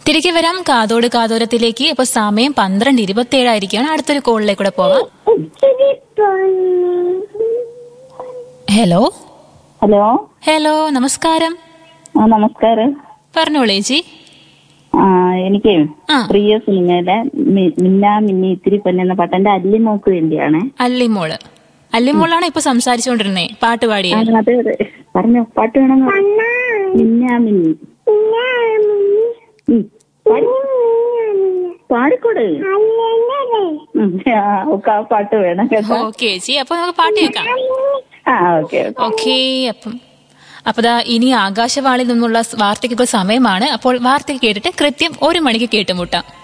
തിരികെ വരാം കാതോട് കാതോരത്തിലേക്ക് അപ്പൊ സമയം പന്ത്രണ്ട് ഇരുപത്തി ഏഴായിരിക്കുകയാണ് അടുത്തൊരു കോളിലേക്ക് കൂടെ പോവാം ഹലോ ഹലോ ഹലോ നമസ്കാരം ആ നമസ്കാരം പറഞ്ഞോളൂ ചേച്ചി ആ എനിക്ക് ആ. പ്രിയ സിനിമയിലെ മി- മിന്നാ മിന്നി ഇത്തിരി പൊന്നെന്ന പാട്ട് എന്റെ അല്ലിമോക്ക് വേണ്ടിയാണ് അല്ലിമോള് അല്ലിമോളാണ് ഇപ്പൊ സംസാരിച്ചുകൊണ്ടിരുന്നേ പാട്ട് ആ, പാടിയേ അതെ അതെ പറഞ്ഞോ പാട്ട് വേണം മിന്നാ മിന്നി ഉം, പാടി. പാടിക്കൂടെ ഉം, ആ, ഒക്കെ ആ പാട്ട് വേണം കേട്ടോ ഓക്കെ ചേച്ചി അപ്പൊ നമുക്ക് പാട്ട് കേൾക്കാം ആ ഓക്കെ ഓക്കെ ഓക്കെ അപ്പം അപ്പൊ ദാ ഇനി ആകാശവാണിയിൽ നിന്നുള്ള വാർത്തയ്ക്കൊക്കെ സമയമാണ് അപ്പോൾ വാർത്ത കേട്ടിട്ട് കൃത്യം ഒരു മണിക്ക് കേട്ടുമുട്ടാം